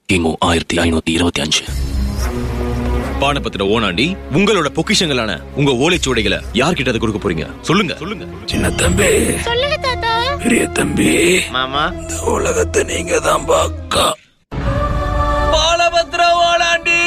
கிமு ஆயிரத்தி ஐநூத்தி இருபத்தி அஞ்சு பானபத்திர ஓனாண்டி உங்களோட பொக்கிஷங்களான உங்க ஓலைச்சுவடைகளை யார்கிட்ட அதை கொடுக்க போறீங்க சொல்லுங்க சொல்லுங்க சின்ன தம்பி சொல்லுங்க தாத்தா பெரிய தம்பி மாமா இந்த உலகத்தை நீங்க தான் பாக்கா பாலபத்திர ஓனாண்டி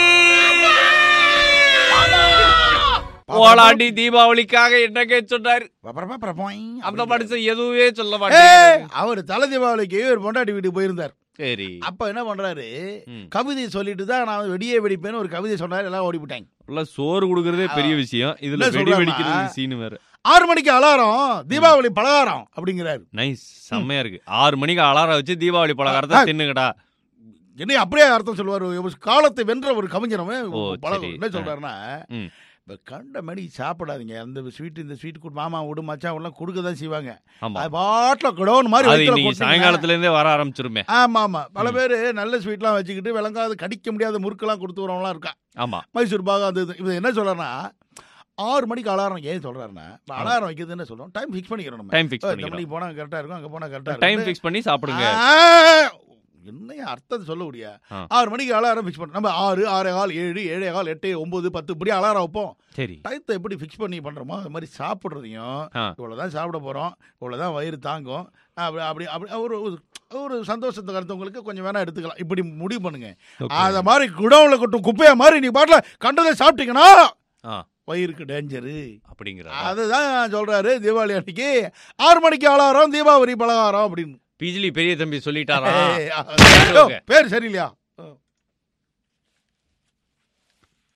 ஓலாண்டி தீபாவளிக்காக என்னங்க சொன்னாரு பப்பரப்பா பரப்போய். அந்த மனுஷன் எதுவுமே சொல்ல ஏய், மாட்டேன் அவர் தலை தீபாவளிக்கு ஒரு பொண்டாட்டி வீட்டுக்கு போயிருந்தார் சரி அப்ப என்ன பண்றாரு ம். கவிதை சொல்லிட்டு தான் நான் வெடியே வெடிப்பேன்னு ஒரு கவிதை சொன்னாரு எல்லாம் ஓடி போட்டாங்க உள்ள சோறு குடுக்கறதே பெரிய விஷயம் இதுல என்ன வெடி சொல்றாருன்னா, வெடிக்கிறது சீனு வேற ஆறு மணிக்கு அலாரம் தீபாவளி பலகாரம் அப்படிங்கிறாரு நைஸ் செம்மையா இருக்கு ஆறு மணிக்கு அலாரம் வச்சு தீபாவளி பலகாரத்தை ஆ. தின்னுங்கடா என்ன அப்படியே அர்த்தம் சொல்லுவாரு ஒரு காலத்தை வென்ற ஒரு கவிஞரமே ஓ, பல- சரி. என்ன சொல்றாருன்னா ம். இப்ப கண்ட மணி சாப்பிடாதீங்க அந்த ஸ்வீட் இந்த ஸ்வீட் கூட மாமா விடு மச்சான் எல்லாம் கொடுக்க தான் செய்வாங்க ஆமா அது பாட்டில் குடோன் மாதிரி அது வயித்துல இன்னைக்கு கொட்டினீங்கன்னா- சாயங்காலத்துல இருந்தே வர ஆரம்பிச்சிருமே ஆமா ஆமா பல பேர் நல்ல ஸ்வீட்லாம் வச்சுக்கிட்டு விளங்காத கடிக்க முடியாத முறுக்கெல்லாம் கொடுத்து வரவங்களாம் இருக்கா ஆமா மைசூர் பாகம் அது இது. இது என்ன சொல்றாருன்னா ஆறு மணிக்கு அலாரம் ஏன் சொல்றாருன்னா இப்ப அலாரம் வைக்கிறது என்ன சொல்றோம் டைம் ஃபிக்ஸ் பண்ணிக்கிறோம் நம்ம டைம் ஃபிக்ஸ் இந்த பண்ணிக்கிறோம் மணிக்கு போனா கரெக்டா இருக்கும் அங்க போனா கரெக்டா டைம் இருக்கும் ஃபிக்ஸ் பண்ணி சாப்பிடுங்க என்ன அர்த்தத்தை சொல்ல முடியா ஆ. ஆறு மணிக்கு அலாரம் ஃபிக்ஸ் பண்ண நம்ம ஆறு ஆறே கால் ஏழு ஏழே கால் எட்டு ஒன்பது பத்து இப்படி அலாரம் வைப்போம் சரி டயத்தை எப்படி ஃபிக்ஸ் பண்ணி பண்றோமோ அது மாதிரி சாப்பிட்றதையும் ஆ. இவ்வளவுதான் சாப்பிட போறோம் இவ்வளவுதான் வயிறு தாங்கும் அப்படி அப்படி அப்படி ஒரு ஒரு- ஒரு சந்தோஷத்தை அடுத்தவங்களுக்கு கொஞ்சம் வேணா எடுத்துக்கலாம் இப்படி முடிவு பண்ணுங்க Okay. அத மாதிரி குடவுல கொட்டும் குப்பையா மாதிரி நீ பாட்டில் கண்டதை சாப்பிட்டீங்கன்னா ஆ. வயிறுக்கு டேஞ்சரு அப்படிங்கிற அதுதான் சொல்றாரு தீபாவளி அன்னைக்கு ஆறு மணிக்கு அலாரம் தீபாவளி பலகாரம் அப்படின்னு பிஜிலி பெரிய தம்பி சொல்லிட்டாரா ஏய், யோ, பேர் சரியில்லையா